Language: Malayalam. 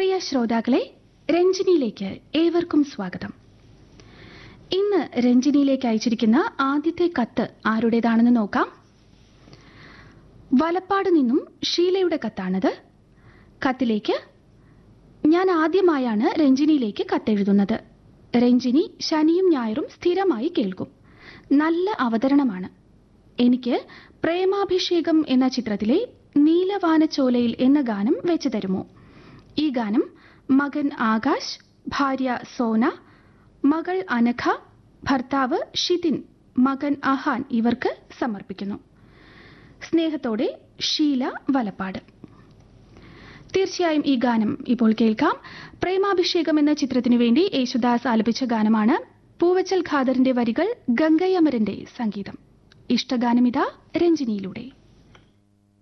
പ്രിയ ശ്രോതാക്കളെ രഞ്ജിനിയിലേക്ക് ഏവർക്കും സ്വാഗതം ഇന്ന് രഞ്ജിനിയിലേക്ക് അയച്ചിരിക്കുന്ന ആദ്യത്തെ കത്ത് ആരുടേതാണെന്ന് നോക്കാം വലപ്പാട് നിന്നും ഷീലയുടെ കത്താണത് കത്തിലേക്ക് ഞാൻ ആദ്യമായാണ് രഞ്ജിനിയിലേക്ക് കത്തെഴുതുന്നത് രഞ്ജിനി ശനിയും ഞായറും സ്ഥിരമായി കേൾക്കും നല്ല അവതരണമാണ് എനിക്ക് പ്രേമാഭിഷേകം എന്ന ചിത്രത്തിലെ നീലവാനച്ചോലയിൽ എന്ന ഗാനം വെച്ചു തരുമോ ഈ ഗാനം മകൻ ആകാശ് ഭാര്യ സോന മകൾ അനഘ ഭർത്താവ് ഷിതിൻ മകൻ അഹാൻ ഇവർക്ക് സമർപ്പിക്കുന്നു സ്നേഹത്തോടെ ഷീല വലപ്പാട് തീർച്ചയായും ഈ ഗാനം ഇപ്പോൾ കേൾക്കാം പ്രേമാഭിഷേകം എന്ന ചിത്രത്തിനു വേണ്ടി യേശുദാസ് ആലപിച്ച ഗാനമാണ് പൂവച്ചൽ ഖാദറിന്റെ വരികൾ ഗംഗയമരന്റെ സംഗീതം ഇഷ്ടഗാനമിതാ രഞ്ജിനിയിലൂടെ